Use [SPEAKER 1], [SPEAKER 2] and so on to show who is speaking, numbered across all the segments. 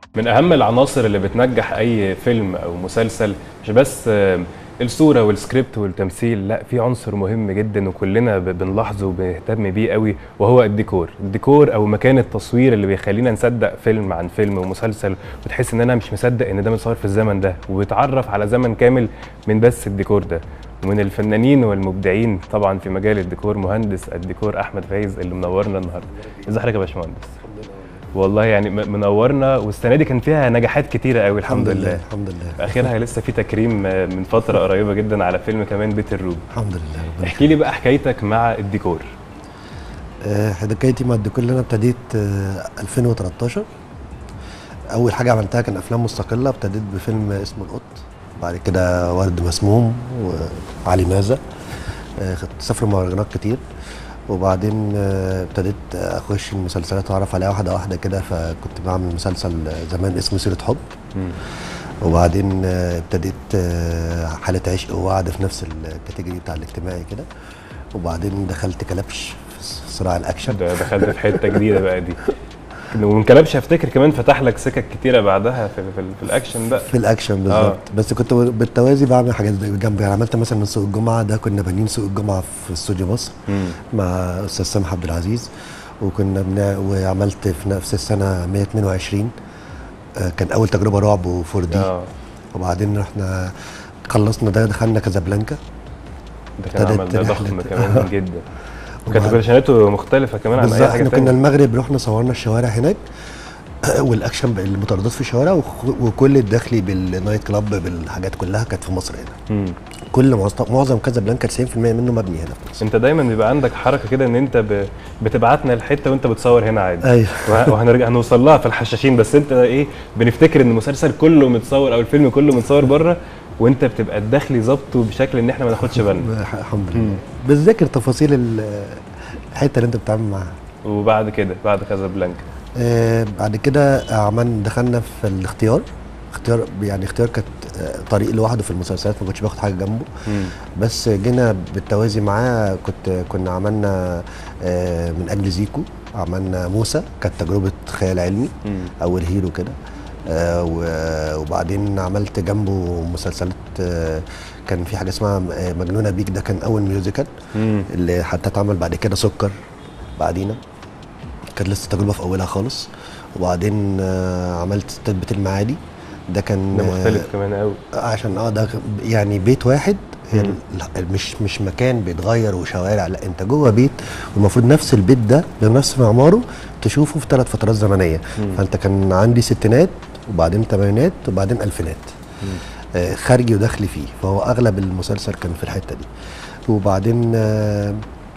[SPEAKER 1] من اهم العناصر اللي بتنجح اي فيلم او مسلسل مش بس آه، الصوره والسكريبت والتمثيل لا في عنصر مهم جدا وكلنا ب- بنلاحظه وبنهتم بيه قوي وهو الديكور الديكور او مكان التصوير اللي بيخلينا نصدق فيلم عن فيلم ومسلسل وتحس ان انا مش مصدق ان ده متصور في الزمن ده وبتعرف على زمن كامل من بس الديكور ده ومن الفنانين والمبدعين طبعا في مجال الديكور مهندس الديكور احمد فايز اللي منورنا النهارده ازي حضرتك يا باشمهندس والله يعني م- منورنا والسنه دي كان فيها نجاحات كتيره قوي الحمد, لله
[SPEAKER 2] الحمد لله
[SPEAKER 1] اخرها لسه في تكريم آه، من فتره قريبه جدا على فيلم كمان بيت الروبي
[SPEAKER 2] الحمد لله ربنا
[SPEAKER 1] احكي لي بقى حكايتك مع الديكور
[SPEAKER 2] آه، حكايتي مع الديكور اللي انا ابتديت آه، 2013 اول حاجه عملتها كان افلام مستقله ابتديت بفيلم اسمه القط بعد كده ورد مسموم وعلي ماذا آه، كنت سافر مهرجانات كتير وبعدين آه، ابتديت اخش المسلسلات واعرف عليها واحده واحده كده فكنت بعمل مسلسل زمان اسمه سيره حب
[SPEAKER 1] مم.
[SPEAKER 2] وبعدين آه، ابتديت آه، حالة عشق ووعد في نفس الكاتيجوري بتاع الاجتماعي كده وبعدين دخلت كلبش في صراع الاكشن
[SPEAKER 1] ده دخلت في حته جديده بقى دي ومن كلبش افتكر كمان فتح لك سكك كتيره بعدها في, في, في الاكشن بقى
[SPEAKER 2] في الاكشن بالظبط بس كنت بالتوازي بعمل حاجات جنبي يعني عملت مثلا من سوق الجمعه ده كنا بانيين سوق الجمعه في استوديو مصر
[SPEAKER 1] مم.
[SPEAKER 2] مع استاذ سامح عبد العزيز وكنا بنا وعملت في نفس السنه 122 آه، كان اول تجربه رعب و4 دي
[SPEAKER 1] اه
[SPEAKER 2] وبعدين رحنا خلصنا ده دخلنا كازابلانكا
[SPEAKER 1] ده كان عمل
[SPEAKER 2] ابتدت
[SPEAKER 1] ده
[SPEAKER 2] رحلة-
[SPEAKER 1] ضخم كمان جدا وكانت
[SPEAKER 2] وبعد-
[SPEAKER 1] برشاناته مختلفه كمان عن اي
[SPEAKER 2] بالظبط
[SPEAKER 1] حاجه
[SPEAKER 2] احنا كنا
[SPEAKER 1] تانية
[SPEAKER 2] المغرب رحنا صورنا الشوارع هناك والاكشن بقى المطاردات في الشوارع وخ- وكل الداخلي بالنايت كلاب بالحاجات كلها كانت في مصر هنا
[SPEAKER 1] مم.
[SPEAKER 2] كل معظم- معظم كازابلانكا 90% منه مبني هنا في مصر
[SPEAKER 1] انت دايما بيبقى عندك حركه كده ان انت ب... بتبعتنا الحته وانت بتصور هنا عادي
[SPEAKER 2] ايوه
[SPEAKER 1] وه- وهنرجع هنوصل لها في الحشاشين بس انت ايه بنفتكر ان المسلسل كله متصور او الفيلم كله متصور بره وانت بتبقى الداخلي ظابطه بشكل ان احنا ما ناخدش بالنا
[SPEAKER 2] الحمد لله بتذاكر تفاصيل ال- الحته اللي انت بتتعامل معاها
[SPEAKER 1] وبعد كده بعد كازابلانكا
[SPEAKER 2] آه بعد كده عملنا دخلنا في الاختيار اختيار يعني اختيار كانت آه، طريق لوحده في المسلسلات ما كنتش باخد حاجه جنبه
[SPEAKER 1] مم.
[SPEAKER 2] بس جينا بالتوازي معاه كنت كنا عملنا آه، من اجل زيكو عملنا موسى كانت تجربه خيال علمي
[SPEAKER 1] مم.
[SPEAKER 2] اول هيرو كده آه، و- وبعدين عملت جنبه مسلسلات آه، كان في حاجه اسمها آه، مجنونه بيك ده كان اول ميوزيكال
[SPEAKER 1] مم.
[SPEAKER 2] اللي حتى اتعمل بعد كده سكر بعدينا كانت لسه تجربه في اولها خالص وبعدين آه، عملت ستات بيت المعادي ده كان
[SPEAKER 1] ده
[SPEAKER 2] آه،
[SPEAKER 1] مختلف كمان قوي
[SPEAKER 2] عشان اه ده يعني بيت واحد هي
[SPEAKER 1] مم.
[SPEAKER 2] ال- مش مش مكان بيتغير وشوارع لا انت جوه بيت والمفروض نفس البيت ده بنفس معماره تشوفه في ثلاث فترات زمنيه
[SPEAKER 1] مم.
[SPEAKER 2] فانت كان عندي ستينات وبعدين ثمانينات وبعدين الفينات آه خارجي وداخلي فيه فهو اغلب المسلسل كان في الحته دي وبعدين آه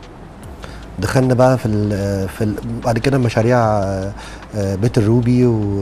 [SPEAKER 2] دخلنا بقى في ال في ال بعد كده مشاريع آه، آه، بيت الروبي و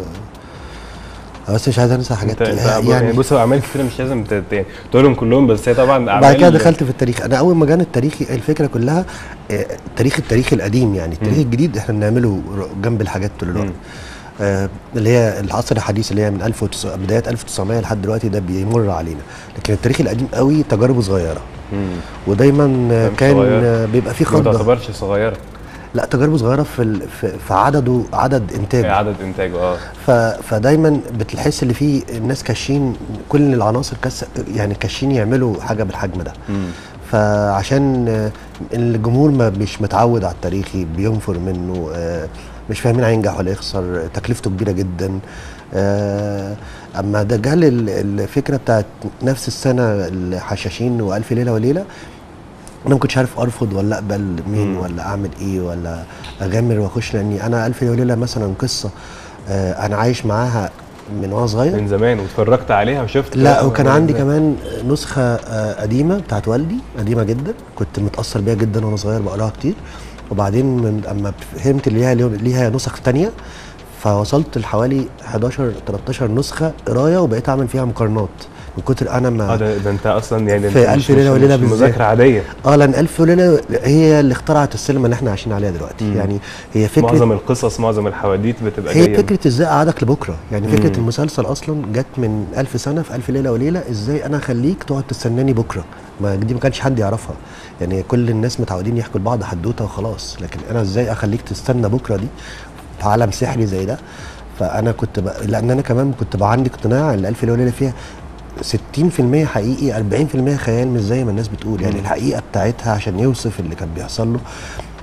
[SPEAKER 2] آه، بس مش عايز انسى حاجات
[SPEAKER 1] انت انت يعني
[SPEAKER 2] يعني
[SPEAKER 1] بص هو اعمال كتير مش لازم ت- ت- تقولهم كلهم بس هي طبعا
[SPEAKER 2] بعد
[SPEAKER 1] اعمال
[SPEAKER 2] كده دخلت في التاريخ انا اول ما جانا التاريخي الفكره كلها آه، التاريخ التاريخ القديم يعني التاريخ
[SPEAKER 1] مم.
[SPEAKER 2] الجديد احنا بنعمله ر- جنب الحاجات طول الوقت
[SPEAKER 1] مم.
[SPEAKER 2] آه، اللي هي العصر الحديث اللي هي من 1900 بدايه 1900 لحد دلوقتي ده بيمر علينا لكن التاريخ القديم قوي تجاربه صغيره
[SPEAKER 1] مم.
[SPEAKER 2] ودايما آه،
[SPEAKER 1] مش
[SPEAKER 2] كان
[SPEAKER 1] صغيرة.
[SPEAKER 2] آه، بيبقى فيه
[SPEAKER 1] ما
[SPEAKER 2] خضه
[SPEAKER 1] تعتبرش صغيره
[SPEAKER 2] لا تجاربه صغيره في ال- في في عدده عدد
[SPEAKER 1] هي
[SPEAKER 2] انتاجه
[SPEAKER 1] عدد انتاجه اه
[SPEAKER 2] ف... فدايما بتحس ان في الناس كاشين كل العناصر كاس يعني كاشين يعملوا حاجه بالحجم ده
[SPEAKER 1] مم.
[SPEAKER 2] فعشان آه، الجمهور ما مش متعود على التاريخي بينفر منه آه، مش فاهمين هينجح ولا يخسر تكلفته كبيره جدا آه، اما ده جه لل- الفكره بتاعت نفس السنه الحشاشين والف ليله وليله انا ما كنتش عارف ارفض ولا اقبل مين
[SPEAKER 1] مم.
[SPEAKER 2] ولا اعمل ايه ولا اغامر واخش لاني انا الف ليله وليله مثلا قصه آه، انا عايش معاها من وانا صغير
[SPEAKER 1] من زمان واتفرجت عليها وشفت
[SPEAKER 2] لا
[SPEAKER 1] بقى
[SPEAKER 2] وكان
[SPEAKER 1] هو
[SPEAKER 2] عندي
[SPEAKER 1] ازاي.
[SPEAKER 2] كمان نسخة آه، قديمة بتاعت والدي قديمة جدا كنت متأثر بيها جدا وانا صغير بقراها كتير وبعدين من اما فهمت اللي ليها ليها نسخ تانية فوصلت لحوالي 11 13 نسخة قراية وبقيت اعمل فيها مقارنات من كتر انا
[SPEAKER 1] اه
[SPEAKER 2] ما
[SPEAKER 1] ده, ده انت اصلا يعني
[SPEAKER 2] في
[SPEAKER 1] انت
[SPEAKER 2] ألف
[SPEAKER 1] مش-
[SPEAKER 2] ليلة
[SPEAKER 1] مش-
[SPEAKER 2] وليلة
[SPEAKER 1] مش
[SPEAKER 2] بالذات.
[SPEAKER 1] مذاكره عاديه
[SPEAKER 2] اه لان الف ليلة هي اللي اخترعت السينما اللي احنا عايشين عليها دلوقتي
[SPEAKER 1] مم.
[SPEAKER 2] يعني هي فكرة
[SPEAKER 1] معظم القصص معظم الحواديت بتبقى
[SPEAKER 2] هي
[SPEAKER 1] جايه
[SPEAKER 2] فكره ازاي اقعدك لبكره يعني فكره
[SPEAKER 1] مم.
[SPEAKER 2] المسلسل اصلا جت من ألف سنه في ألف ليله وليله ازاي انا اخليك تقعد تستناني بكره ما دي ما كانش حد يعرفها يعني كل الناس متعودين يحكوا لبعض حدوته وخلاص لكن انا ازاي اخليك تستنى بكره دي في عالم سحري زي ده فانا كنت ب... لان انا كمان كنت بقى عندي اقتناع ان الالف ليله وليله فيها 60% حقيقي 40% خيال مش زي ما الناس بتقول يعني
[SPEAKER 1] مم.
[SPEAKER 2] الحقيقه بتاعتها عشان يوصف اللي كان بيحصل له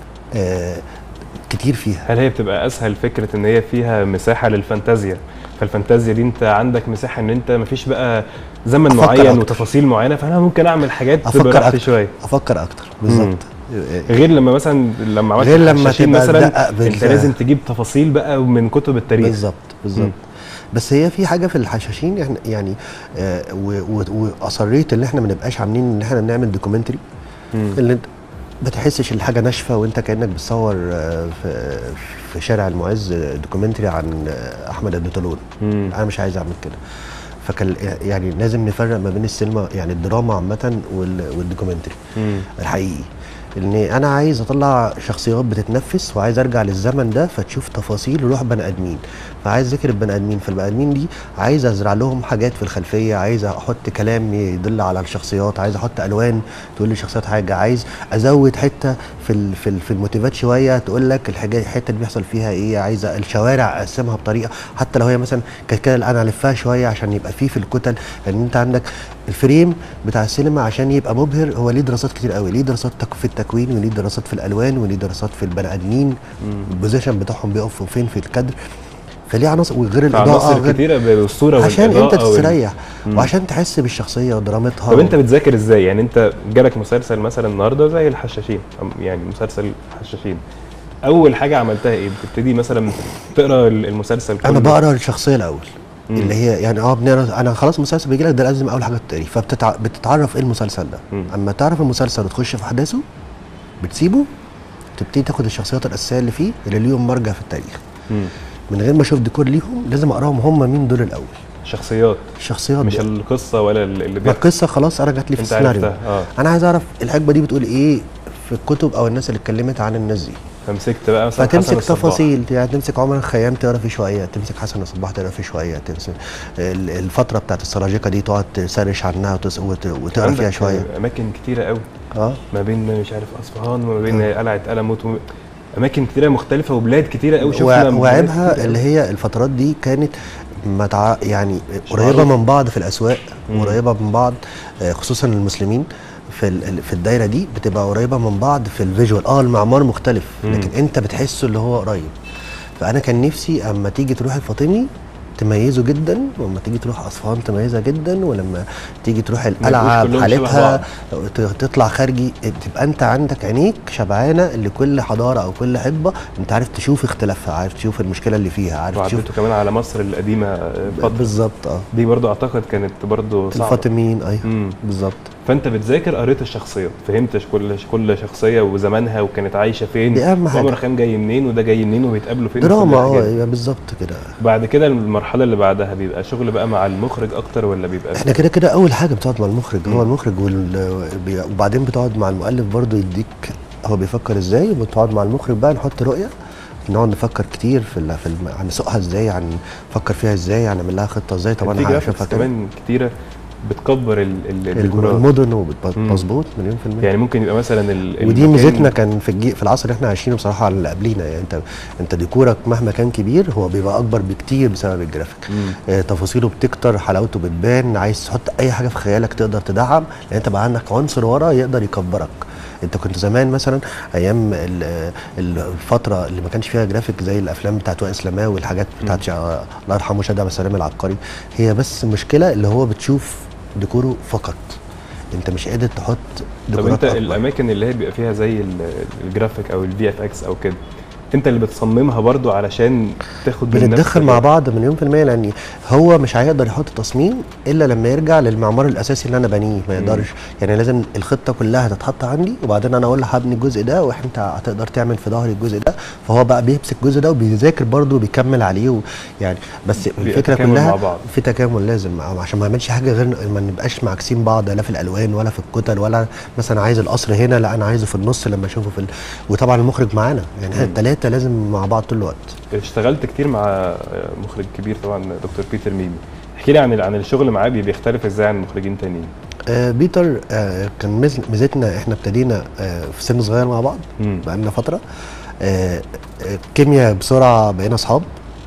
[SPEAKER 2] آه كتير فيها
[SPEAKER 1] هل هي بتبقى اسهل فكره ان هي فيها مساحه للفانتازيا فالفانتازيا دي انت عندك مساحه ان انت مفيش بقى زمن
[SPEAKER 2] أفكر
[SPEAKER 1] معين
[SPEAKER 2] أكتر.
[SPEAKER 1] وتفاصيل معينه فانا ممكن اعمل حاجات
[SPEAKER 2] افكر
[SPEAKER 1] براحتي
[SPEAKER 2] اكتر
[SPEAKER 1] شويه
[SPEAKER 2] افكر اكتر بالظبط آه،
[SPEAKER 1] غير لما مثلا لما عملت
[SPEAKER 2] غير لما
[SPEAKER 1] الحشاشين
[SPEAKER 2] تبقى
[SPEAKER 1] مثلا
[SPEAKER 2] تدقق بال-
[SPEAKER 1] انت لازم تجيب تفاصيل بقى من كتب التاريخ
[SPEAKER 2] بالظبط بالظبط بس هي في حاجه في الحشاشين احنا يعني آه و- و- واصريت ان احنا ما نبقاش عاملين ان احنا نعمل دوكيومنتري
[SPEAKER 1] مم.
[SPEAKER 2] اللي انت ما تحسش الحاجه ناشفه وانت كانك بتصور آه، في في شارع المعز آه، دوكيومنتري عن آه، احمد ابن طولون
[SPEAKER 1] مم.
[SPEAKER 2] انا مش عايز اعمل كده فكان يعني لازم نفرق ما بين السينما يعني الدراما عامه وال- والدوكيومنتري
[SPEAKER 1] مم.
[SPEAKER 2] الحقيقي ان انا عايز اطلع شخصيات بتتنفس وعايز ارجع للزمن ده فتشوف تفاصيل روح بني ادمين فعايز ذكر البني ادمين فالبني ادمين دي عايز ازرع لهم حاجات في الخلفيه عايز احط كلام يدل على الشخصيات عايز احط الوان تقول للشخصيات حاجه عايز ازود حته في ال- في, ال- في الموتيفات شويه تقول لك الحاجه الحته اللي بيحصل فيها ايه عايز الشوارع اقسمها بطريقه حتى لو هي مثلا كانت كده انا الفها شويه عشان يبقى فيه في الكتل لان انت عندك الفريم بتاع السينما عشان يبقى مبهر هو ليه دراسات كتير قوي ليه دراسات تك- في التكوين وليه دراسات في الالوان وليه دراسات في البني ادمين البوزيشن بتاعهم بيقفوا فين في الكادر فليه عناصر وغير الاضاءه
[SPEAKER 1] عناصر
[SPEAKER 2] غير
[SPEAKER 1] كتيره بالصوره
[SPEAKER 2] عشان انت
[SPEAKER 1] والإضاءة وال-
[SPEAKER 2] تستريح
[SPEAKER 1] مم.
[SPEAKER 2] وعشان تحس بالشخصيه ودرامتها
[SPEAKER 1] طب انت بتذاكر ازاي يعني انت جالك مسلسل مثلا النهارده زي الحشاشين أم- يعني مسلسل الحشاشين اول حاجه عملتها ايه بتبتدي مثلا تقرا ال- المسلسل كله
[SPEAKER 2] انا بقرا الشخصيه الاول
[SPEAKER 1] مم.
[SPEAKER 2] اللي هي يعني اه بنقرا انا خلاص المسلسل بيجي لك ده لازم اول حاجه تقري فبتتعرف ايه المسلسل ده
[SPEAKER 1] مم.
[SPEAKER 2] اما تعرف المسلسل وتخش في احداثه بتسيبه تبتدي تاخد الشخصيات الاساسيه اللي فيه اللي ليهم مرجع في التاريخ
[SPEAKER 1] مم.
[SPEAKER 2] من غير ما اشوف ديكور ليهم لازم اقراهم هم مين دول الاول
[SPEAKER 1] شخصيات
[SPEAKER 2] الشخصيات
[SPEAKER 1] مش
[SPEAKER 2] دي.
[SPEAKER 1] القصه ولا ال- اللي
[SPEAKER 2] ما
[SPEAKER 1] بيحصل
[SPEAKER 2] القصه خلاص انا جات لي في
[SPEAKER 1] انت
[SPEAKER 2] السيناريو
[SPEAKER 1] عرفتها اه
[SPEAKER 2] انا عايز اعرف الحقبه دي بتقول ايه في الكتب او الناس اللي اتكلمت عن الناس دي
[SPEAKER 1] فمسكت بقى مثلا حسن
[SPEAKER 2] فتمسك
[SPEAKER 1] الصباح.
[SPEAKER 2] تفاصيل يعني تمسك عمر الخيام تقرا فيه شويه تمسك حسن الصباح تقرا فيه شويه تمسك ال- الفتره بتاعت السلاجقه دي تقعد تسرش عنها وتس- وت- وتقرا فيها
[SPEAKER 1] عندك
[SPEAKER 2] شويه
[SPEAKER 1] اماكن كتيره قوي
[SPEAKER 2] اه
[SPEAKER 1] ما بين مش عارف اصفهان وما بين قلعه قلموت وم- اماكن كتيره مختلفه وبلاد كتيره قوي شفنا
[SPEAKER 2] وع-
[SPEAKER 1] بلاد
[SPEAKER 2] وعيبها
[SPEAKER 1] كتيرة
[SPEAKER 2] اللي
[SPEAKER 1] قوي.
[SPEAKER 2] هي الفترات دي كانت متع... يعني
[SPEAKER 1] مش
[SPEAKER 2] قريبه
[SPEAKER 1] معروف.
[SPEAKER 2] من بعض في الاسواق
[SPEAKER 1] مم.
[SPEAKER 2] قريبه من بعض آه، خصوصا المسلمين في ال- في الدايره دي بتبقى قريبه من بعض في الفيجوال اه المعمار مختلف
[SPEAKER 1] مم.
[SPEAKER 2] لكن انت بتحسه اللي هو قريب فانا كان نفسي اما تيجي تروح الفاطمي تميزه جدا واما تيجي تروح اصفهان تميزها جدا ولما تيجي تروح القلعه
[SPEAKER 1] كلهم شبه
[SPEAKER 2] بحالتها ت- تطلع خارجي تبقى انت عندك عينيك شبعانه لكل حضاره او كل حقبه انت عارف تشوف اختلافها عارف تشوف المشكله اللي فيها عارف تشوف
[SPEAKER 1] وعديته كمان على مصر القديمه آه، فتره
[SPEAKER 2] بالظبط اه
[SPEAKER 1] دي برضو اعتقد كانت برضو صعبه
[SPEAKER 2] الفاطميين ايوه
[SPEAKER 1] مم.
[SPEAKER 2] بالظبط
[SPEAKER 1] فانت بتذاكر قريت الشخصيات فهمت كل كل شخصيه وزمانها وكانت عايشه فين
[SPEAKER 2] دي أهم حاجة.
[SPEAKER 1] وعمر خان جاي منين وده جاي منين وبيتقابلوا فين
[SPEAKER 2] دراما
[SPEAKER 1] وكل
[SPEAKER 2] اه
[SPEAKER 1] الحاجات دي.
[SPEAKER 2] يبقى بالظبط كده
[SPEAKER 1] بعد كده المرحله اللي بعدها بيبقى شغل بقى مع المخرج اكتر ولا بيبقى
[SPEAKER 2] احنا كده كده اول حاجه بتقعد مع المخرج
[SPEAKER 1] مم.
[SPEAKER 2] هو المخرج وال... بي- وبعدين بتقعد مع المؤلف برضه يديك هو بيفكر ازاي وبتقعد مع المخرج بقى نحط رؤيه نقعد نفكر كتير في ال... في الم... هنسوقها ازاي هنفكر فيها ازاي هنعمل لها خطه ازاي
[SPEAKER 1] طبعا
[SPEAKER 2] طبعا
[SPEAKER 1] في
[SPEAKER 2] انا
[SPEAKER 1] جرافيكس
[SPEAKER 2] هشوفها كده
[SPEAKER 1] كمان كتيره بتكبر ال- ال- الديكورات
[SPEAKER 2] المدن
[SPEAKER 1] مم.
[SPEAKER 2] ومظبوط مليون في المية
[SPEAKER 1] يعني ممكن يبقى مثلا ال-
[SPEAKER 2] ودي
[SPEAKER 1] المكان-
[SPEAKER 2] ميزتنا كان في الجي... في العصر اللي احنا عايشينه بصراحه على اللي قبلينا يعني انت انت ديكورك مهما كان كبير هو بيبقى اكبر بكتير بسبب الجرافيك
[SPEAKER 1] مم.
[SPEAKER 2] آه تفاصيله بتكتر حلاوته بتبان عايز تحط اي حاجه في خيالك تقدر تدعم لان انت بقى عندك عنصر ورا يقدر يكبرك انت كنت زمان مثلا ايام ال- ال- الفتره اللي ما كانش فيها جرافيك زي الافلام بتاعت وائل سلاماوي والحاجات بتاعت شا- الله يرحمه شادي عبد السلام العبقري هي بس المشكله اللي هو بتشوف ديكوره فقط انت مش قادر تحط
[SPEAKER 1] طب
[SPEAKER 2] ديكورات
[SPEAKER 1] انت
[SPEAKER 2] أكبر.
[SPEAKER 1] الاماكن اللي هي بيبقى فيها زي ال- الجرافيك او الفي اف اكس او كده انت اللي بتصممها برضو علشان تاخد من
[SPEAKER 2] بنتدخل
[SPEAKER 1] نفسك
[SPEAKER 2] مع
[SPEAKER 1] يعني.
[SPEAKER 2] بعض مليون في المية لأن هو مش هيقدر يحط تصميم إلا لما يرجع للمعمار الأساسي اللي أنا بنيه ما يقدرش يعني لازم الخطة كلها تتحط عندي وبعدين أنا أقول له هبني الجزء ده وأنت هتقدر تعمل في ظهري الجزء ده فهو بقى بيمسك الجزء ده وبيذاكر برضه وبيكمل عليه و يعني بس
[SPEAKER 1] بيبقى
[SPEAKER 2] الفكرة
[SPEAKER 1] تكامل
[SPEAKER 2] كلها
[SPEAKER 1] مع بعض.
[SPEAKER 2] في تكامل لازم عشان ما اعملش حاجة غير ما نبقاش معاكسين بعض لا في الألوان ولا في الكتل ولا مثلا عايز القصر هنا لا أنا عايزه في النص لما أشوفه في ال... وطبعا المخرج معانا يعني احنا
[SPEAKER 1] مم.
[SPEAKER 2] التلاتة لازم مع بعض طول الوقت
[SPEAKER 1] اشتغلت كتير مع مخرج كبير طبعا دكتور بيتر ميمي احكي لي عن عن الشغل معاه بي- بيختلف ازاي عن مخرجين تانيين
[SPEAKER 2] آه بيتر آه كان ميز- ميزتنا احنا ابتدينا آه في سن صغير مع بعض
[SPEAKER 1] مم.
[SPEAKER 2] بقالنا فتره آه آه، كيمياء بسرعه بقينا اصحاب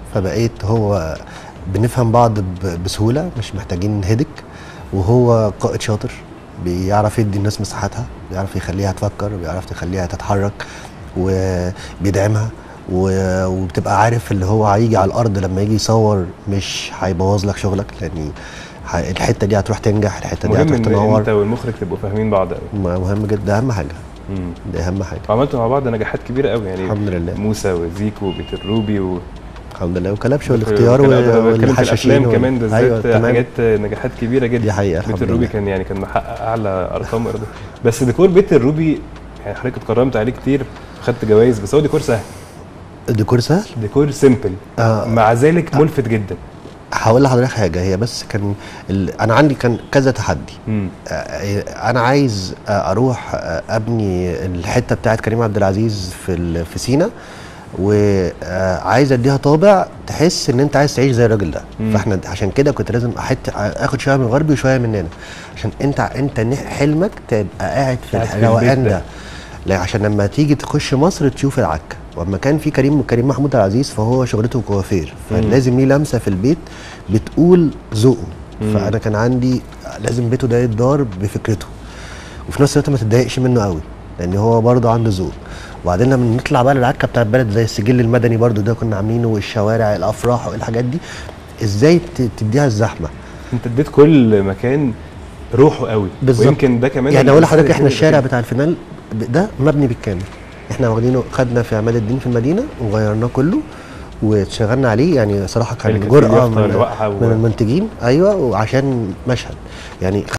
[SPEAKER 2] فبقيت هو بنفهم بعض ب- بسهوله مش محتاجين هدك وهو قائد شاطر بيعرف يدي الناس مساحتها بيعرف يخليها تفكر بيعرف يخليها تتحرك وبيدعمها و- وبتبقى عارف اللي هو هيجي على الارض لما يجي يصور مش هيبوظ لك شغلك لان ح- الحته دي هتروح تنجح الحته دي
[SPEAKER 1] مهم
[SPEAKER 2] هتروح
[SPEAKER 1] ان
[SPEAKER 2] تنور
[SPEAKER 1] انت والمخرج تبقوا فاهمين بعض قوي
[SPEAKER 2] مهم جدا ده اهم حاجه ده اهم حاجه
[SPEAKER 1] وعملتوا مع بعض نجاحات كبيره قوي يعني
[SPEAKER 2] الحمد لله
[SPEAKER 1] موسى وزيكو وبيت الروبي و
[SPEAKER 2] الحمد لله وكلبش والاختيار
[SPEAKER 1] وكان- أنا بتكلم في
[SPEAKER 2] والحشاشين
[SPEAKER 1] الافلام
[SPEAKER 2] وال-
[SPEAKER 1] كمان بالذات
[SPEAKER 2] أيوة، تمام.
[SPEAKER 1] حاجات نجاحات كبيره جدا
[SPEAKER 2] دي حقيقة،
[SPEAKER 1] بيت
[SPEAKER 2] الحمد
[SPEAKER 1] الروبي
[SPEAKER 2] لله.
[SPEAKER 1] كان يعني كان محقق اعلى ارقام إيرادات. بس ديكور بيت الروبي يعني حضرتك اتكرمت عليه كتير خدت جوائز بس هو ديكور سهل
[SPEAKER 2] الديكور سهل
[SPEAKER 1] ديكور سيمبل
[SPEAKER 2] آه.
[SPEAKER 1] مع ذلك ملفت جدا
[SPEAKER 2] هقول لحضرتك حاجه هي بس كان ال... انا عندي كان كذا تحدي
[SPEAKER 1] مم.
[SPEAKER 2] آه، انا عايز آه، اروح آه، ابني الحته بتاعت كريم عبد العزيز في ال... في سينا وعايز اديها طابع تحس ان انت عايز تعيش زي الراجل ده
[SPEAKER 1] مم.
[SPEAKER 2] فاحنا عشان كده كنت لازم أحت... اخد شويه من الغربي وشويه مننا عشان انت انت ن- حلمك تبقى قاعد في
[SPEAKER 1] قاعد في
[SPEAKER 2] الروقان
[SPEAKER 1] البيت ده.
[SPEAKER 2] ده لا عشان لما تيجي تخش مصر تشوف العكه واما كان في كريم كريم محمود العزيز فهو شغلته كوافير فلازم ليه لمسه في البيت بتقول ذوقه
[SPEAKER 1] مم.
[SPEAKER 2] فانا كان عندي لازم بيته ده يتدار بفكرته وفي نفس الوقت ما تتضايقش منه قوي لان هو برضه عنده ذوق وبعدين لما نطلع بقى للعكه بتاع البلد زي السجل المدني برضه ده كنا عاملينه والشوارع الافراح والحاجات دي ازاي ت- تديها الزحمه
[SPEAKER 1] انت اديت كل مكان روحه قوي
[SPEAKER 2] بالظبط.
[SPEAKER 1] ويمكن ده كمان
[SPEAKER 2] يعني
[SPEAKER 1] اللي
[SPEAKER 2] اقول
[SPEAKER 1] بيساعد
[SPEAKER 2] لحضرتك احنا
[SPEAKER 1] الفيلم
[SPEAKER 2] الشارع
[SPEAKER 1] كده.
[SPEAKER 2] بتاع الفينال ب- ده مبني بالكامل احنا واخدينه خدنا في عماد الدين في المدينه وغيرناه كله واشتغلنا عليه يعني صراحه
[SPEAKER 1] اللي
[SPEAKER 2] كان
[SPEAKER 1] كان فيه
[SPEAKER 2] جرأه
[SPEAKER 1] اليافطة
[SPEAKER 2] من,
[SPEAKER 1] اللي واقعة و-
[SPEAKER 2] من المنتجين ايوه وعشان مشهد يعني